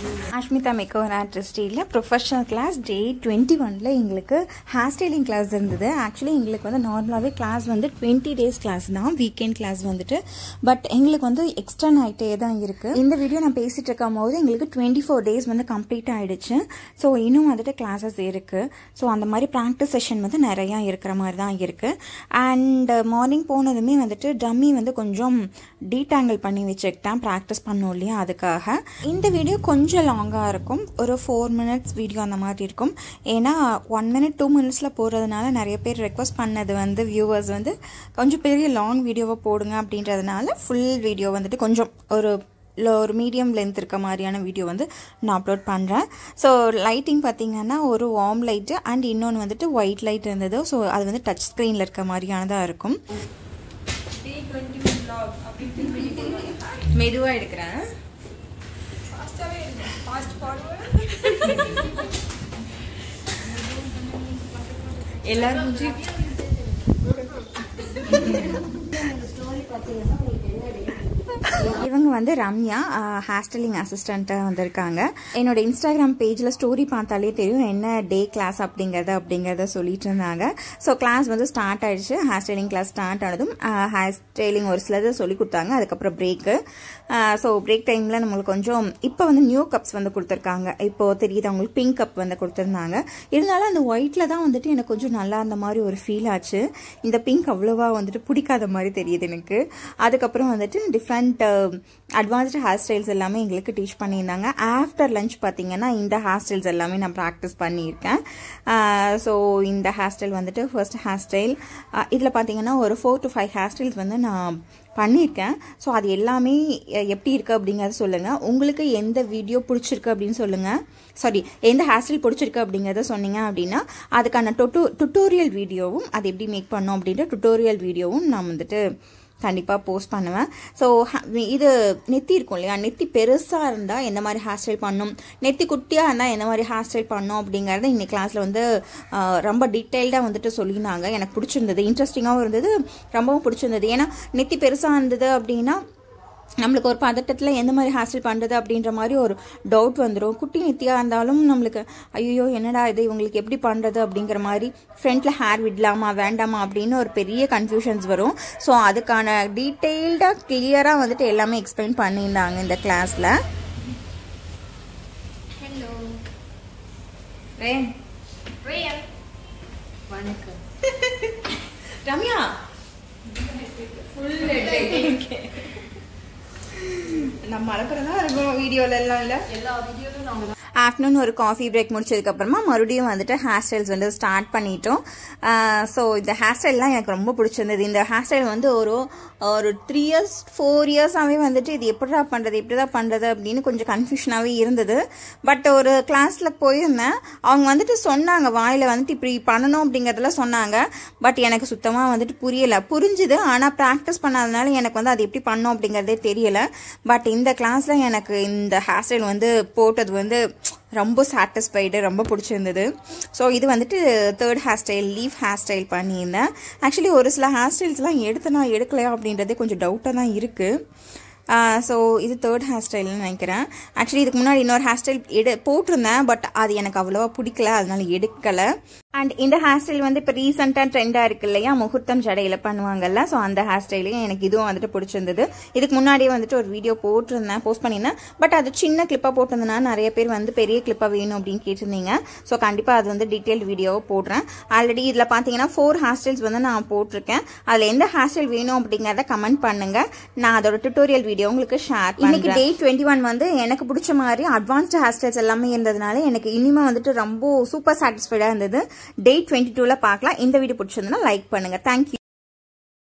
Ashmita makeover ஆர்டிஸ்டியில் professional class day twenty ஒனில் எங்களுக்கு ஹேர் ஸ்டைலிங் கிளாஸ் இருந்தது ஆக்சுவலி எங்களுக்கு வந்து நார்மலாகவே கிளாஸ் வந்து டுவெண்ட்டி டேஸ் கிளாஸ் தான் வீக்கெண்ட் கிளாஸ் வந்துட்டு பட் எங்களுக்கு வந்து எக்ஸ்டர்ன் ஆகிட்டே தான் இருக்குது இந்த வீடியோ நான் பேசிகிட்டு இருக்கும் போது எங்களுக்கு டுவெண்ட்டி ஃபோர் டேஸ் வந்து கம்ப்ளீட் ஆகிடுச்சு ஸோ இன்னும் வந்துட்டு கிளாஸஸ் இருக்குது ஸோ அந்த மாதிரி ப்ராக்டிஸ் செஷன் வந்து நிறையா இருக்கிற மாதிரி தான் இருக்குது அண்ட் மார்னிங் போனதுமே வந்துட்டு டம்மி வந்து கொஞ்சம் டீடாங்கிள் பண்ணி வச்சுக்கிட்டேன் ப்ராக்டிஸ் பண்ணோம் இல்லையா அதுக்காக இந்த வீடியோ கொஞ்சம் லாங்காக இருக்கும் ஒரு ஃபோர் மினிட்ஸ் வீடியோ அந்த மாதிரி இருக்கும் ஏன்னா ஒன் மினிட் டூ மினிட்ஸில் போகிறதுனால நிறைய பேர் ரெக்வஸ்ட் பண்ணது வந்து வியூவர்ஸ் வந்து கொஞ்சம் பெரிய லாங் வீடியோவை போடுங்க அப்படின்றதுனால ஃபுல் வீடியோ வந்துட்டு கொஞ்சம் ஒரு இல்லை ஒரு மீடியம் லென்த் இருக்க மாதிரியான வீடியோ வந்து நான் அப்லோட் பண்ணுறேன் ஸோ லைட்டிங் பார்த்தீங்கன்னா ஒரு வார்ம் லைட்டு அண்ட் இன்னொன்று வந்துட்டு ஒயிட் லைட் இருந்தது ஸோ அது வந்து டச் ஸ்க்ரீனில் இருக்க மாதிரியானதாக இருக்கும் மெதுவாக எடுக்கிறேன் எல்லாரும் இவங்க வந்து ரம்யா ஹேர் ஸ்டைலிங் அசிஸ்டண்ட்டாக வந்திருக்காங்க என்னோட இன்ஸ்டாகிராம் பேஜில் ஸ்டோரி பார்த்தாலே தெரியும் என்ன டே கிளாஸ் அப்படிங்கிறத அப்படிங்கிறத சொல்லிட்டு இருந்தாங்க ஸோ கிளாஸ் வந்து ஸ்டார்ட் ஆயிடுச்சு ஹேர் ஸ்டைலிங் கிளாஸ் ஸ்டார்ட் ஆனதும் ஹேர் ஸ்டைலிங் ஒரு சிலது சொல்லி கொடுத்தாங்க அதுக்கப்புறம் பிரேக்கு ஸோ பிரேக் டைமில் நம்மளுக்கு கொஞ்சம் இப்போ வந்து நியூ கப்ஸ் வந்து கொடுத்துருக்காங்க இப்போ தெரியுது அவங்களுக்கு பிங்க் கப் வந்து கொடுத்துருந்தாங்க இருந்தாலும் அந்த ஒயிட்டில் தான் வந்துட்டு எனக்கு கொஞ்சம் நல்லா இருந்த மாதிரி ஒரு ஃபீல் ஆச்சு இந்த பிங்க் அவ்வளோவா வந்துட்டு பிடிக்காத மாதிரி தெரியுது எனக்கு அதுக்கப்புறம் வந்துட்டு டிஃப்ரெண்ட் அட்வான்ஸ்டு ஹேர் ஸ்டைல்ஸ் எல்லாமே எங்களுக்கு டீச் பண்ணியிருந்தாங்க ஆஃப்டர் லஞ்ச் பார்த்தீங்கன்னா இந்த ஹேர் ஸ்டைல்ஸ் எல்லாமே நான் ப்ராக்டிஸ் பண்ணியிருக்கேன் ஸோ இந்த ஹேர் ஸ்டைல் வந்துட்டு ஃபர்ஸ்ட் ஹேர் ஸ்டைல் இதில் பார்த்தீங்கன்னா ஒரு four to five hair styles வந்து நான் பண்ணியிருக்கேன் ஸோ அது எல்லாமே எப்படி இருக்குது அப்படிங்கிறத சொல்லுங்கள் உங்களுக்கு எந்த வீடியோ பிடிச்சிருக்கு அப்படின்னு சொல்லுங்கள் சாரி எந்த ஹேர் ஸ்டைல் பிடிச்சிருக்கு அப்படிங்கிறத சொன்னீங்க அப்படின்னா அதுக்கான டொட்டோ டுட்டோரியல் வீடியோவும் அது எப்படி மேக் பண்ணோம் அப்படின்ற டுட்டோரியல் வீடியோவும் நான் வந்துட்டு கண்டிப்பாக போஸ்ட் பண்ணுவேன் ஸோ இது நெத்தி இருக்கும் இல்லையா நெத்தி பெருசாக இருந்தால் எந்த மாதிரி ஹேர் ஸ்டைல் பண்ணும் நெத்தி குட்டியாக இருந்தால் எந்த மாதிரி ஹேர் ஸ்டைல் பண்ணும் அப்படிங்கிறத இன்னைக்கு கிளாஸில் வந்து ரொம்ப டீட்டெயில்டாக வந்துட்டு சொல்லியிருந்தாங்க எனக்கு பிடிச்சிருந்தது இன்ட்ரெஸ்டிங்காகவும் இருந்தது ரொம்பவும் பிடிச்சிருந்தது ஏன்னா நெத்தி பெருசாக இருந்தது அப்படின்னா நம்மளுக்கு ஒரு பதட்டத்தில் எந்த மாதிரி ஹேர் ஸ்டைல் பண்ணுறது அப்படின்ற மாதிரி ஒரு டவுட் வந்துடும் குட்டி நெத்தியாக இருந்தாலும் நம்மளுக்கு ஐயோ என்னடா இது இவங்களுக்கு எப்படி பண்ணுறது அப்படிங்கிற மாதிரி ஃப்ரண்ட்டில் ஹேர் விடலாமா வேண்டாமா அப்படின்னு ஒரு பெரிய கன்ஃபியூஷன்ஸ் வரும் ஸோ அதுக்கான டீட்டெயில்டாக கிளியராக வந்துட்டு எல்லாமே எக்ஸ்பிளைன் பண்ணியிருந்தாங்க இந்த கிளாஸில் வணக்கம் ரம்யா ஃபுல் நம்ம அழக்கிறதா இருக்கும் வீடியோல எல்லாம் இல்ல எல்லா வீடியோலும் நாங்க ஆஃப்டர்நூன் ஒரு காஃபி பிரேக் முடிச்சதுக்கப்புறமா மறுபடியும் வந்துட்டு ஹேர் ஸ்டைல்ஸ் வந்து ஸ்டார்ட் பண்ணிட்டோம் ஸோ இந்த ஹேர் ஸ்டைல்லாம் எனக்கு ரொம்ப பிடிச்சிருந்தது இந்த ஹேர் ஸ்டைல் வந்து ஒரு ஒரு த்ரீ இயர்ஸ் ஃபோர் இயர்ஸாகவே வந்துட்டு இது எப்படிடா பண்ணுறது எப்படிடா பண்ணுறது அப்படின்னு கொஞ்சம் கன்ஃபியூஷனாகவே இருந்தது பட் ஒரு கிளாஸில் போயிருந்தேன் அவங்க வந்துட்டு சொன்னாங்க வாயில் வந்துட்டு இப்படி பண்ணணும் அப்படிங்கிறதெல்லாம் சொன்னாங்க பட் எனக்கு சுத்தமாக வந்துட்டு புரியலை புரிஞ்சுது ஆனால் ப்ராக்டிஸ் பண்ணாதனால எனக்கு வந்து அது எப்படி பண்ணோம் அப்படிங்கிறதே தெரியலை பட் இந்த கிளாஸில் எனக்கு இந்த ஹேர் ஸ்டைல் வந்து போட்டது வந்து ரொம்ப சாட்டிஸ்ஃபைடு ரொம்ப பிடிச்சிருந்தது ஸோ இது வந்துட்டு third hair style leave hair style பண்ணியிருந்தேன் ஆக்சுவலி ஒரு சில ஹேர் ஸ்டைல்ஸ்லாம் எடுத்து நான் எடுக்கலையா அப்படின்றதே கொஞ்சம் டவுட்டாக தான் இருக்குது ஸோ இது தேர்ட் ஹேர் ஸ்டைல்னு நினைக்கிறேன் ஆக்சுவலி இதுக்கு முன்னாடி இன்னொரு ஹேர் ஸ்டைல் எடு போட்டிருந்தேன் பட் அது எனக்கு அவ்வளோவா பிடிக்கல அதனால எடுக்கலை அண்ட் இந்த ஹேர் ஸ்டைல் வந்து இப்போ ரீசெண்டாக ட்ரெண்டாக இருக்கு இல்லையா முகூர்த்தம் ஜடையில் பண்ணுவாங்கல்ல ஸோ அந்த ஹேர் ஸ்டைலையும் எனக்கு இதுவும் வந்துட்டு பிடிச்சிருந்தது இதுக்கு முன்னாடியே வந்துட்டு ஒரு வீடியோ போட்டிருந்தேன் போஸ்ட் பண்ணியிருந்தேன் பட் அது சின்ன கிளிப்பாக போட்டிருந்தேன்னா நிறைய பேர் வந்து பெரிய கிளிப்பாக வேணும் அப்படின்னு கேட்டிருந்தீங்க ஸோ கண்டிப்பாக அது வந்து டீட்டெயில் வீடியோவை போடுறேன் ஆல்ரெடி இதில் பார்த்தீங்கன்னா ஃபோர் ஹேர் ஸ்டைல்ஸ் வந்து நான் போட்டிருக்கேன் அதில் எந்த ஹேர் ஸ்டைல் வேணும் அப்படிங்கிறத கமெண்ட் பண்ணுங்க நான் அதோட டுட்டோரியல் வீடியோ உங்களுக்கு ஷேர் இன்னைக்கு டே டுவெண்ட்டி ஒன் வந்து எனக்கு பிடிச்ச மாதிரி அட்வான்ஸ்டு ஹேர் ஸ்டைல்ஸ் எல்லாமே இருந்ததுனால எனக்கு இனிமே வந்துட்டு ரொம்ப சூப்பர் சாட்டிஸ்ஃபைடாக இருந்தது டே டுவெண்ட்டி டூவில் பார்க்கலாம் இந்த வீடியோ பிடிச்சிருந்ததுன்னா லைக் பண்ணுங்க தேங்க்யூ